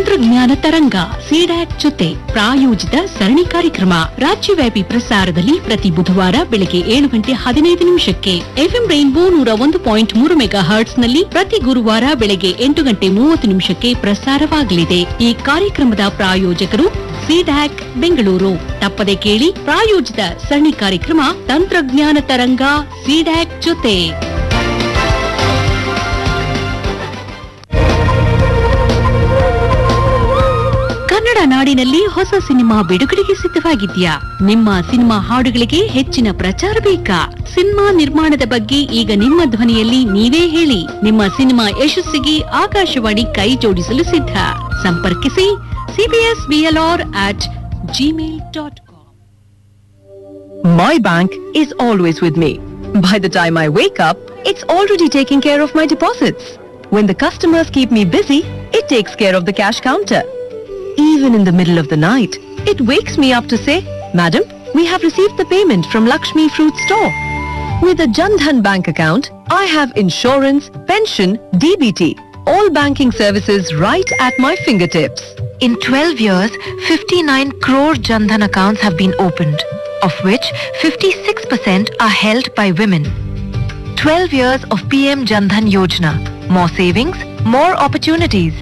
ತಂತ್ರಜ್ಞಾನ ತರಂಗ ಸಿಡ್ಯಾಕ್ ಜೊತೆ ಪ್ರಾಯೋಜಿತ ಸರಣಿ ಕಾರ್ಯಕ್ರಮ ರಾಜ್ಯವ್ಯಾಪಿ ಪ್ರಸಾರದಲ್ಲಿ ಪ್ರತಿ ಬುಧವಾರ ಬೆಳಗ್ಗೆ ಏಳು ಗಂಟೆ ಹದಿನೈದು ನಿಮಿಷಕ್ಕೆ ಎಫ್ಎಂ ರೈನ್ಬೋ ನೂರ ಒಂದು ಪಾಯಿಂಟ್ ಮೂರು ಮೆಗಾ ಹರ್ಟ್ಸ್ ನಲ್ಲಿ ಪ್ರತಿ ಗುರುವಾರ ಬೆಳಗ್ಗೆ ಎಂಟು ಗಂಟೆ ಮೂವತ್ತು ನಿಮಿಷಕ್ಕೆ ಪ್ರಸಾರವಾಗಲಿದೆ ಈ ಕಾರ್ಯಕ್ರಮದ ಪ್ರಾಯೋಜಕರು ಸಿಡ್ಯಾಕ್ ಬೆಂಗಳೂರು ತಪ್ಪದೆ ಕೇಳಿ ಪ್ರಾಯೋಜಿತ ಸರಣಿ ಕಾರ್ಯಕ್ರಮ ತಂತ್ರಜ್ಞಾನ ತರಂಗ ಸಿಡ್ಯಾಕ್ ಜೊತೆ ಕನ್ನಡ ನಾಡಿನಲ್ಲಿ ಹೊಸ ಸಿನಿಮಾ ಬಿಡುಗಡೆಗೆ ಸಿದ್ಧವಾಗಿದ್ಯಾ ನಿಮ್ಮ ಸಿನಿಮಾ ಹಾಡುಗಳಿಗೆ ಹೆಚ್ಚಿನ ಪ್ರಚಾರ ಬೇಕಾ ಸಿನಿಮಾ ನಿರ್ಮಾಣದ ಬಗ್ಗೆ ಈಗ ನಿಮ್ಮ ಧ್ವನಿಯಲ್ಲಿ ನೀವೇ ಹೇಳಿ ನಿಮ್ಮ ಸಿನಿಮಾ ಯಶಸ್ಸಿಗೆ ಆಕಾಶವಾಣಿ ಕೈ ಜೋಡಿಸಲು ಸಿದ್ಧ ಸಂಪರ್ಕಿಸಿ CBS BLR at Gmail dot com My bank is always with me. By the time I wake up, it's already taking care of my deposits. When the customers keep me busy, it takes care of the cash counter. Even in the middle of the night, it wakes me up to say, Madam, we have received the payment from Lakshmi Fruit Store. With a Jandhan bank account, I have insurance, pension, DBT, all banking services right at my fingertips. In 12 years, 59 crore Jandhan accounts have been opened, of which 56% are held by women. 12 years of PM Jandhan Yojana. More savings, more opportunities.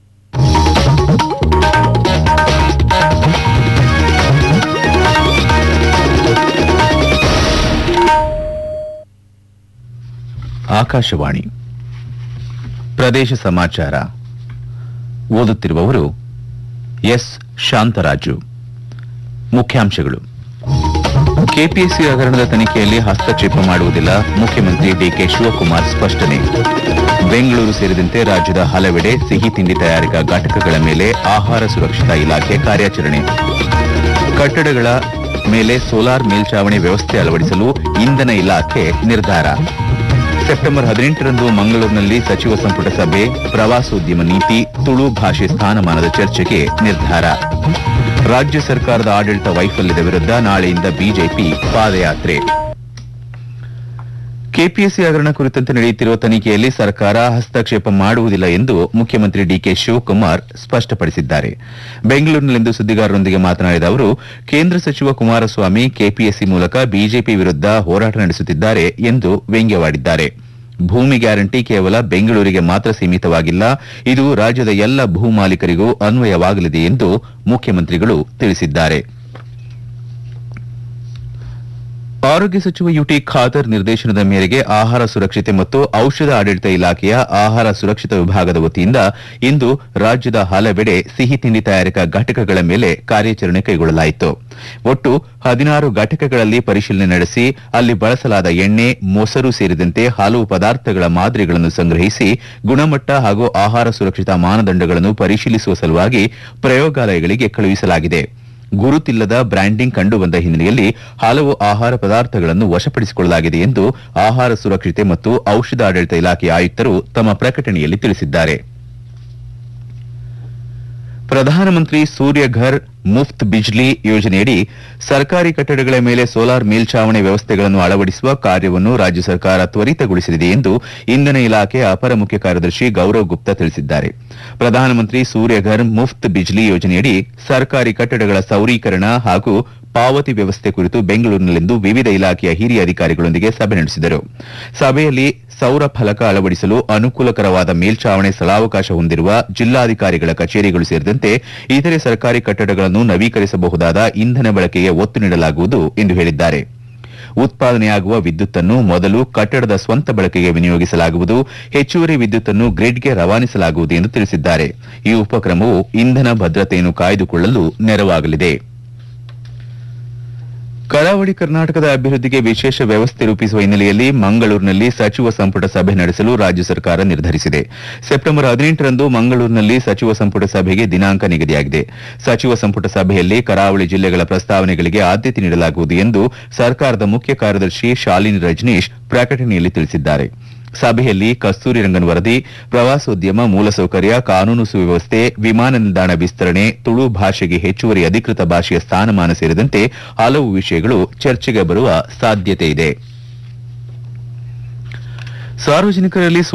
Akashvani ಪ್ರದೇಶ ಸಮಾಚಾರ ಓದುತ್ತಿರುವವರು S Shantaraju ಮುಖ್ಯಾಂಶಗಳು KPSC ಹಗರಣದ ತನಿಖೆಯಲ್ಲಿ ಹಸ್ತಕ್ಷೇಪ ಮಾಡುವುದಿಲ್ಲ ಮುಖ್ಯಮಂತ್ರಿ DK Shivakumar ಸ್ಪಷ್ಟನೆ ಬೆಂಗಳೂರು ಸೇರಿದಂತೆ ರಾಜ್ಯದ ಹಲವೆಡೆ ಸಿಹಿ ತಿಂಡಿ ತಯಾರಿಕಾ ಘಟಕಗಳ ಮೇಲೆ ಆಹಾರ ಸುರಕ್ಷತಾ ಇಲಾಖೆ ಕಾರ್ಯಾಚರಣೆ ಕಟ್ಟಡಗಳ ಮೇಲೆ ಸೋಲಾರ್ ಮೇಲ್ಚಾವಣಿ ವ್ಯವಸ್ಥೆ ಅಳವಡಿಸಲು ಇಂಧನ ಇಲಾಖೆ ನಿರ್ಧಾರ ಸೆಪ್ಟೆಂಬರ್ ಹದಿನೆಂಟರಂದು ಮಂಗಳೂರಿನಲ್ಲಿ ಸಚಿವ ಸಂಪುಟ ಸಭೆ ಪ್ರವಾಸೋದ್ಯಮ ನೀತಿ ತುಳು ಭಾಷೆ ಸ್ಥಾನಮಾನದ ಚರ್ಚೆಗೆ ನಿರ್ಧಾರ ರಾಜ್ಯ ಸರ್ಕಾರದ ಆಡಳಿತ ವೈಫಲ್ಯದ ವಿರುದ್ಧ ನಾಳೆಯಿಂದ ಬಿಜೆಪಿ ಪಾದಯಾತ್ರೆ ಕೆಪಿಎಸ್ಸಿ ಹಗರಣ ಕುರಿತಂತೆ ನಡೆಯುತ್ತಿರುವ ತನಿಖೆಯಲ್ಲಿ ಸರ್ಕಾರ ಹಸ್ತಕ್ಷೇಪ ಮಾಡುವುದಿಲ್ಲ ಎಂದು ಮುಖ್ಯಮಂತ್ರಿ ಡಿಕೆ ಶಿವಕುಮಾರ್ ಸ್ಪಷ್ಟಪಡಿಸಿದ್ದಾರೆ ಬೆಂಗಳೂರಿನಲ್ಲಿಂದು ಸುದ್ದಿಗಾರರೊಂದಿಗೆ ಮಾತನಾಡಿದ ಅವರು ಕೇಂದ್ರ ಸಚಿವ ಕುಮಾರಸ್ವಾಮಿ ಕೆಪಿಎಸ್ಸಿ ಮೂಲಕ ಬಿಜೆಪಿ ವಿರುದ್ಧ ಹೋರಾಟ ನಡೆಸುತ್ತಿದ್ದಾರೆ ಎಂದು ವ್ಯಂಗ್ಯವಾಡಿದ್ದಾರೆ ಭೂಮಿ ಗ್ಯಾರಂಟಿ ಕೇವಲ ಬೆಂಗಳೂರಿಗೆ ಮಾತ್ರ ಸೀಮಿತವಾಗಿಲ್ಲ ಇದು ರಾಜ್ಯದ ಎಲ್ಲ ಭೂ ಮಾಲೀಕರಿಗೂ ಅನ್ವಯವಾಗಲಿದೆ ಎಂದು ಮುಖ್ಯಮಂತ್ರಿಗಳು ತಿಳಿಸಿದ್ದಾರೆ ಆರೋಗ್ಯ ಸಚಿವ ಯುಟಿ ಖಾದರ್ ನಿರ್ದೇಶನದ ಮೇರೆಗೆ ಆಹಾರ ಸುರಕ್ಷತೆ ಮತ್ತು ಔಷಧ ಆಡಳಿತ ಇಲಾಖೆಯ ಆಹಾರ ಸುರಕ್ಷತಾ ವಿಭಾಗದ ವತಿಯಿಂದ ಇಂದು ರಾಜ್ಯದ ಹಲವೆಡೆ ಸಿಹಿ ತಿಂಡಿ ತಯಾರಿಕಾ ಘಟಕಗಳ ಮೇಲೆ ಕಾರ್ಯಾಚರಣೆ ಕೈಗೊಳ್ಳಲಾಯಿತು ಒಟ್ಟು ಹದಿನಾರು ಘಟಕಗಳಲ್ಲಿ ಪರಿಶೀಲನೆ ನಡೆಸಿ ಅಲ್ಲಿ ಬಳಸಲಾದ ಎಣ್ಣೆ ಮೊಸರು ಸೇರಿದಂತೆ ಹಲವು ಪದಾರ್ಥಗಳ ಮಾದರಿಗಳನ್ನು ಸಂಗ್ರಹಿಸಿ ಗುಣಮಟ್ಟ ಹಾಗೂ ಆಹಾರ ಸುರಕ್ಷತಾ ಮಾನದಂಡಗಳನ್ನು ಪರಿಶೀಲಿಸುವ ಸಲುವಾಗಿ ಪ್ರಯೋಗಾಲಯಗಳಿಗೆ ಕಳುಹಿಸಲಾಗಿದೆ ಗುರುತಿಲ್ಲದ ಬ್ರ್ಯಾಂಡಿಂಗ್ ಕಂಡುಬಂದ ಹಿನ್ನೆಲೆಯಲ್ಲಿ ಹಲವು ಆಹಾರ ಪದಾರ್ಥಗಳನ್ನು ವಶಪಡಿಸಿಕೊಳ್ಳಲಾಗಿದೆ ಎಂದು ಆಹಾರ ಸುರಕ್ಷತೆ ಮತ್ತು ಔಷಧ ಆಡಳಿತ ಇಲಾಖೆ ಆಯುಕ್ತರು ತಮ್ಮ ಪ್ರಕಟಣೆಯಲ್ಲಿ ತಿಳಿಸಿದ್ದಾರೆ ಪ್ರಧಾನಮಂತ್ರಿ ಸೂರ್ಯಘರ್ ಮುಫ್ತ್ ಬಿಜ್ಲಿ ಯೋಜನೆಯಡಿ ಸರ್ಕಾರಿ ಕಟ್ಟಡಗಳ ಮೇಲೆ ಸೋಲಾರ್ ಮೇಲ್ಚಾವಣಿ ವ್ಯವಸ್ಥೆಗಳನ್ನು ಅಳವಡಿಸುವ ಕಾರ್ಯವನ್ನು ರಾಜ್ಯ ಸರ್ಕಾರ ತ್ವರಿತಗೊಳಿಸಲಿದೆ ಎಂದು ಇಂಧನ ಇಲಾಖೆ ಅಪರ ಮುಖ್ಯ ಕಾರ್ಯದರ್ಶಿ ಗೌರವ್ ಗುಪ್ತಾ ತಿಳಿಸಿದ್ದಾರೆ ಪ್ರಧಾನಮಂತ್ರಿ ಸೂರ್ಯಘರ್ ಮುಫ್ತ್ ಬಿಜ್ಲಿ ಯೋಜನೆಯಡಿ ಸರ್ಕಾರಿ ಕಟ್ಟಡಗಳ ಸೌರೀಕರಣ ಹಾಗೂ ಪಾವತಿ ವ್ಯವಸ್ಥೆ ಕುರಿತು ಬೆಂಗಳೂರಿನಲ್ಲಿಂದು ವಿವಿಧ ಇಲಾಖೆಯ ಹಿರಿಯ ಅಧಿಕಾರಿಗಳೊಂದಿಗೆ ಸಭೆ ನಡೆಸಿದರು ಸಭೆಯಲ್ಲಿ ಸೌರ ಫಲಕ ಅಳವಡಿಸಲು ಅನುಕೂಲಕರವಾದ ಮೇಲ್ಚಾವಣಿ ಸ್ಥಳಾವಕಾಶ ಹೊಂದಿರುವ ಜಿಲ್ಲಾಧಿಕಾರಿಗಳ ಕಚೇರಿಗಳು ಸೇರಿದಂತೆ ಇತರೆ ಸರ್ಕಾರಿ ಕಟ್ಟಡಗಳನ್ನು ನವೀಕರಿಸಬಹುದಾದ ಇಂಧನ ಬಳಕೆಗೆ ಒತ್ತು ನೀಡಲಾಗುವುದು ಎಂದು ಹೇಳಿದ್ದಾರೆ ಉತ್ಪಾದನೆಯಾಗುವ ವಿದ್ಯುತ್ತನ್ನು ಮೊದಲು ಕಟ್ಟಡದ ಸ್ವಂತ ಬಳಕೆಗೆ ವಿನಿಯೋಗಿಸಲಾಗುವುದು ಹೆಚ್ಚುವರಿ ವಿದ್ಯುತ್ತನ್ನು ಗ್ರಿಡ್ಗೆ ರವಾನಿಸಲಾಗುವುದು ಎಂದು ತಿಳಿಸಿದ್ದಾರೆ ಈ ಉಪಕ್ರಮವು ಇಂಧನ ಭದ್ರತೆಯನ್ನು ಕಾಯ್ದುಕೊಳ್ಳಲು ನೆರವಾಗಲಿದೆ ಕರಾವಳಿ ಕರ್ನಾಟಕದ ಅಭಿವೃದ್ಧಿಗೆ ವಿಶೇಷ ವ್ಯವಸ್ಥೆ ರೂಪಿಸುವ ಹಿನ್ನೆಲೆಯಲ್ಲಿ ಮಂಗಳೂರಿನಲ್ಲಿ ಸಚಿವ ಸಂಪುಟ ಸಭೆ ನಡೆಸಲು ರಾಜ್ಯ ಸರ್ಕಾರ ನಿರ್ಧರಿಸಿದೆ ಸೆಪ್ಟೆಂಬರ್ ಹದಿನೆಂಟರಂದು ಮಂಗಳೂರಿನಲ್ಲಿ ಸಚಿವ ಸಂಪುಟ ಸಭೆಗೆ ದಿನಾಂಕ ನಿಗದಿಯಾಗಿದೆ ಸಚಿವ ಸಂಪುಟ ಸಭೆಯಲ್ಲಿ ಕರಾವಳಿ ಜಿಲ್ಲೆಗಳ ಪ್ರಸ್ತಾವನೆಗಳಿಗೆ ಆದ್ಯತೆ ನೀಡಲಾಗುವುದು ಎಂದು ಸರ್ಕಾರದ ಮುಖ್ಯ ಕಾರ್ಯದರ್ಶಿ ಶಾಲಿನಿ ರಜನೀಶ್ ಪ್ರಕಟಣೆಯಲ್ಲಿ ತಿಳಿಸಿದ್ದಾರೆ ಸಭೆಯಲ್ಲಿ ಕಸ್ತೂರಿ ರಂಗನ್ ವರದಿ ಪ್ರವಾಸೋದ್ಯಮ ಮೂಲಸೌಕರ್ಯ ಕಾನೂನು ಸುವ್ಯವಸ್ಥೆ ವಿಮಾನ ನಿಲ್ದಾಣ ವಿಸ್ತರಣೆ ತುಳು ಭಾಷೆಗೆ ಹೆಚ್ಚುವರಿ ಅಧಿಕೃತ ಭಾಷೆಯ ಸ್ಥಾನಮಾನ ಸೇರಿದಂತೆ ಹಲವು ವಿಷಯಗಳು ಚರ್ಚೆಗೆ ಬರುವ ಸಾಧ್ಯತೆ ಇದೆ ಸಾರ್ವಜನಿಕರಲ್ಲಿ